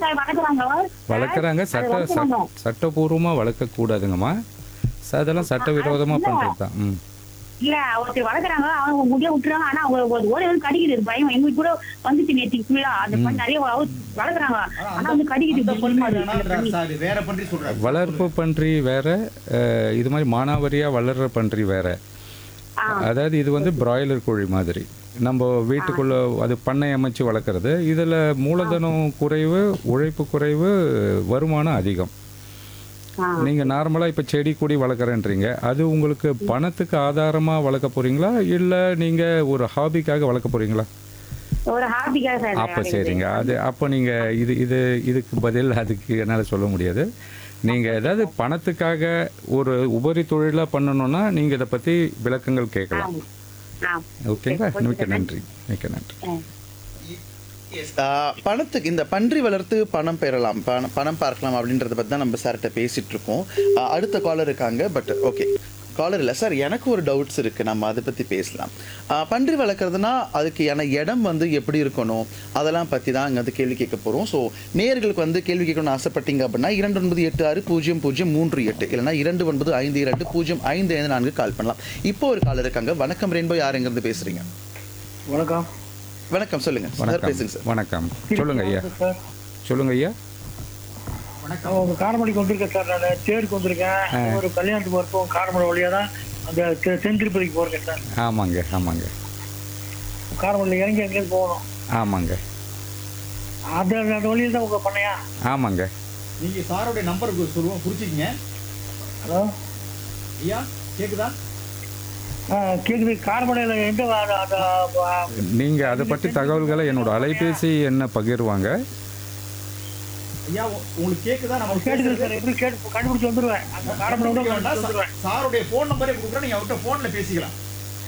Sir வளர்க்குறாங்க வளர்க்குறாங்க சட்ட சட்ட சட்டபூர்வமாக வளர்க்கக்கூடாதுங்கம்மா ச- அதெல்லாம் சட்டவிரோதமாக பண்ணுறது தான் ம் இல்ல ஒருத்தர் வளர்க்குறாங்க அவங்க முடிய விட்டுறாங்க ஆனா அவங்க ஒரு ஓடி வந்து கடிக்குது பயம் எங்க வீட்டு கூட வந்துச்சு நேற்று ஃபுல்லா அந்த பண்ணி நிறைய வள- வளர்க்குறாங்க ஆனா வந்து கடிக்குது அந்த பன்றி பயமா இருக்கு. வேணான்றாரு சார் வேற பன்றி சொல்றாரு வளர்ப்பு பன்றி வேற அஹ், இது மாதிரி மானாவரியாக வளர்ற பன்றி வேற ஆ. அதாவது இது வந்து பிராய்லர் கோழி மாதிரி நம்ம வீட்டுக்குள்ள அது பண்ணை அமைச்சு வளர்க்குறது இதில் மூலதனம் குறைவு உழைப்பு குறைவு வருமானம் அதிகம் ஆ. நீங்கள் நார்மலாக இப்போ செடி கொடி வளர்க்குறேன்றீங்க அது உங்களுக்கு பணத்துக்கு ஆதாரமாக வளர்க்க போகிறீங்களா இல்லை நீங்கள் ஒரு ஹாபிக்காக வளர்க்க போகிறீங்களா ஒரு ஹாப்பிக்காக சார் அப்போ சரிங்க அது அப்போ நீங்கள் இது இது இதுக்கு பதில் அதுக்கு என்னால் சொல்ல முடியாது நீங்கள் ஏதாவது பணத்துக்காக ஒரு உபரி தொழிலாக பண்ணணும்னா நீங்கள் இதை பற்றி விளக்கங்கள் கேட்கலாம் ஆ. ஓகேங்களா மிக்க நன்றி மிக்க நன்றி ஆ. ஆஹ் பணத்துக்கு இந்த பன்றி வளர்த்து பணம் பெறலாம் பணம் பணம் பார்க்கலாம் அப்படின்றத பற்றி தான் நம்ம சார்கிட்ட பேசிட்டு இருக்கோம் ஆஹ் அடுத்த காலர் இருக்காங்க பட் ஓகே காலர் இல்லை சார் எனக்கு ஒரு டவுட்ஸ் இருக்குது நம்ம அதை பற்றி பேசலாம் ஆஹ் பன்றி வளர்க்குறதுனா அதுக்கு என இடம் வந்து எப்படி இருக்கணும் அதெல்லாம் பற்றி தான் இங்கே வந்து கேள்வி கேட்க போகிறோம் ஸோ நேயர்களுக்கு வந்து கேள்வி கேட்கணும்னு ஆசைப்பட்டீங்க அப்படின்னா இரண்டு ஒன்பது எட்டு ஆறு பூஜ்ஜியம் பூஜ்ஜியம் மூன்று எட்டு இல்லைனா இரண்டு ஒன்பது ஐந்து இரண்டு பூஜ்ஜியம் ஐந்து ஐந்து நான்கு கால் பண்ணலாம் இப்போ ஒரு காலர் இருக்காங்க வணக்கம் ரெயின்போ யார் எங்கேருந்து பேசுகிறீங்க வணக்கம் வணக்கம் சொல்லுங்கள் சார் வணக்கம் பேசுங்க சார் வணக்கம் சொல்லுங்க ஐயா சார் சொல்லுங்க ஐயா நான் உங்க காரமடைக்கு வந்திருக்கேன் சார் நான் தேருக்கு வந்திருக்கேன் ஒரு கல்யாணத்துக்கு வரப்போம் காரமடை வழியா தான் அந்த தெ- தென் திருப்பதிக்கு போறேன் சார் ஆமாங்க ஆமாங்க காரமடையில் இறங்கி எங்கேயும் போகணும் ஆமாங்க அந்த அந்த வழியில் தான் உங்க பண்ணையா ஆமாங்க நீங்க சாரோட நம்பருக்கு சொல்லுவோம் குறிச்சிக்கங்க ஹலோ ஐயா கேக்குதா ஆ கேக்குது காரமடையில் எந்த வ- அந்த- அந்த வ- நீங்கள் அதை பற்றி தகவல்களை என்னோட அலைபேசி என்ன பகிர்வாங்க ஐயா உ- உங்களுக்கு கேக்குதா நம்ம கேட்டுக்கிறேன் பேசுறது? சார் எப்படி கேட்டு கண்டுபிடிச்சு வந்துருவேன் அந்த காரமடை விட வேண்டாம், கண்டுபிடிச்சு சா- வந்துருவேன் சாருடைய போன் நம்பரே கொடுக்குறேன் நீங்க அவர்கிட்ட போன்ல பேசிக்கலாம்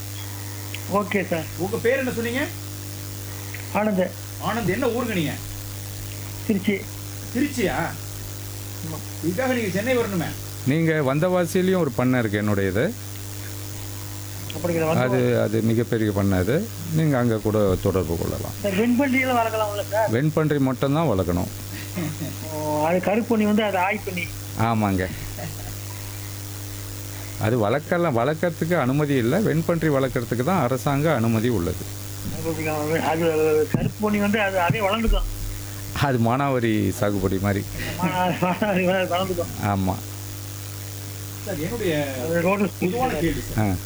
ஓகே சார் உங்க பேர் என்ன சொன்னீங்க ஆனந்த் ஆனந்த் என்ன ஊருங்க நீங்க திருச்சி திருச்சியா இதுக்காக நீங்க சென்னை வரணுமே நீங்கள் வந்தவாசிலையும் ஒரு பண்ணை இருக்குது என்னுடையது அப்படிங்கிற அது வந்து அது மிகப்பெரிய பண்ணை அது நீங்கள் அங்கே கூட தொடர்பு கொள்ளலாம் சார் வெண்பண்டியில் வளர்க்கலாம்ல சார் வெண்பன்றி மட்டும்தான் வளர்க்கணும் ஓ, அது கருப்பு பண்ணி வந்து அது ஆய் பண்ணி ஆமாங்க அது வளர்க்கலாம் வளர்க்கறதுக்கு அனுமதி இல்லை வெண்பன்றி வளர்க்கறதுக்கு தான் அரசாங்க அனுமதி உள்ளது அது கருப்பு பண்ணி வந்து அது அதே வளர்ந்துக்கும் அது மானாவரி சாகுபடி மாதிரி வளர்ந்துக்கும் ஆமாம் சார் என்னுடைய அது ரோடு பொதுவான கேள்வி சார் ஆ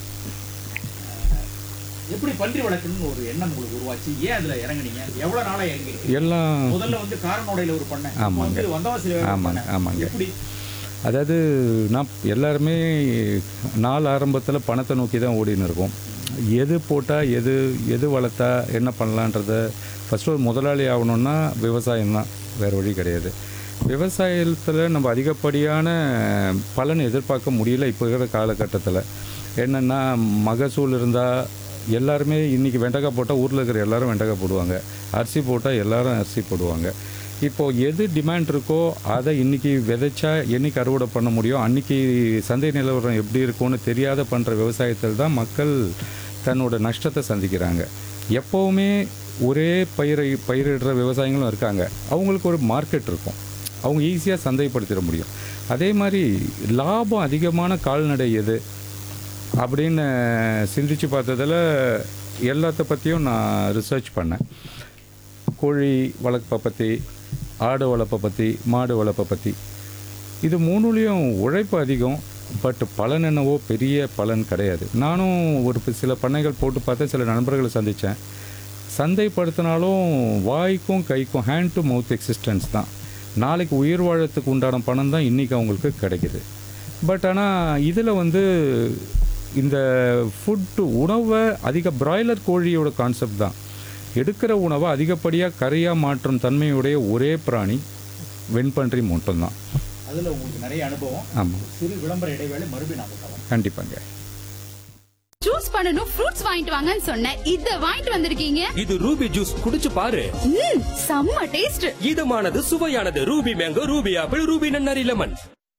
எப்படி பன்றி வளர்க்கணும்னு ஒரு எண்ணம் உங்களுக்கு உருவாச்சு ஏன் அதுல இறங்குனீங்க எவ்வளவு நாளா இறங்குறீங்க எல்லாம் முதல்ல வந்து காரனோடையில ஒரு பண்ணேன் ஆமாங்க. வந்து வந்தவாசியில வேற ஒரு ஆமாங்க, பண்ணை. ஆமாங்க. எப்படி அதாவது நான் எல்லாருமே நாள் ஆரம்பத்தில் பணத்தை நோக்கி தான் ஓடின்னு இருக்கோம் எது போட்டால் எது எது வளர்த்தா என்ன பண்ணலான்றத ஃபஸ்ட்டு ஒரு முதலாளி ஆகணும்னா விவசாயம் தான் வேறு வழி கிடையாது விவசாயத்தில் நம்ம அதிகப்படியான பலன் எதிர்பார்க்க முடியல இப்போ இருக்கிற காலகட்டத்தில் என்னென்னா மகசூல் இருந்தால் எல்லாருமே இன்றைக்கி வெண்டைக்காய் போட்டால் ஊரில் இருக்கிற எல்லாரும் வெண்டைக்காய் போடுவாங்க அரிசி போட்டால் எல்லாரும் அரிசி போடுவாங்க இப்போது எது டிமாண்ட் இருக்கோ அதை இன்றைக்கி விதைச்சா என்னைக்கு அறுவடை பண்ண முடியும் அன்றைக்கி சந்தை நிலவரம் எப்படி இருக்கும்னு தெரியாத பண்ணுற விவசாயத்தில் தான் மக்கள் தன்னோட நஷ்டத்தை சந்திக்கிறாங்க எப்போவுமே ஒரே பயிரை பயிரிடுற விவசாயிகளும் இருக்காங்க அவங்களுக்கு ஒரு மார்க்கெட் இருக்கும் அவங்க ஈஸியாக சந்தைப்படுத்திட முடியும் அதே மாதிரி லாபம் அதிகமான கால்நடை எது அப்படின்னு சிந்திச்சு பார்த்ததில் எல்லாத்த பற்றியும் நான் ரிசர்ச் பண்ணேன் கோழி வளர்ப்பை பற்றி ஆடு வளர்ப்பை பற்றி மாடு வளர்ப்பை பற்றி இது மூணுலேயும் உழைப்பு அதிகம் பட் பலன் என்னவோ பெரிய பலன் கிடையாது நானும் ஒரு பி- சில பண்ணைகள் போட்டு பார்த்தேன் சில நண்பர்களை சந்தித்தேன் சந்தைப்படுத்தினாலும் வாய்க்கும் கைக்கும் ஹேண்ட் டு மவுத் எக்ஸிஸ்டன்ஸ் தான் நாளைக்கு உயிர் வாழறதுக்கு உண்டான பணம் தான் இன்றைக்கி அவங்களுக்கு கிடைக்குது பட் ஆனால் இதில் வந்து இந்த ஃபுட்டு உணவை அதிக பிராய்லர் கோழியோட கான்செப்ட் தான் எடுக்கிற உணவை அதிகப்படியாக கரையாக மாற்றும் தன்மையுடைய ஒரே பிராணி வெண்பன்றி மட்டும்தான் அதுல உங்களுக்கு நிறைய அனுபவம் ஆமாம் சிறு விளம்பர இடைவேளை மறுபடியும் நான் பார்க்கலாம் கண்டிப்பாங்க ஜூஸ் பண்ணனும் ஃப்ரூட்ஸ் வாங்கிட்டு வாங்கன்னு சொன்னேன் இத வாங்கிட்டு வந்திருக்கீங்க இது ரூபி ஜூஸ் குடிச்சு பாரு ம் செம்ம டேஸ்ட் இதமானது சுவையானது Ruby mango Ruby apple Ruby நன்னாரி லெமன்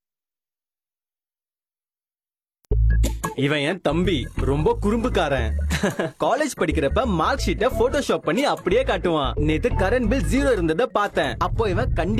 இவன் என் தம்பி ரொம்ப குறும்புக்காரன் காலேஜ் படிக்கிறப்ப மார்க் ஷீட்டை போட்டோஷாப் பண்ணி அப்படியே காட்டுவான் நேத்து கரண்ட் பில் ஜீரோ இருந்ததை பார்த்தேன் அப்போ இவன் கண்டிப்பா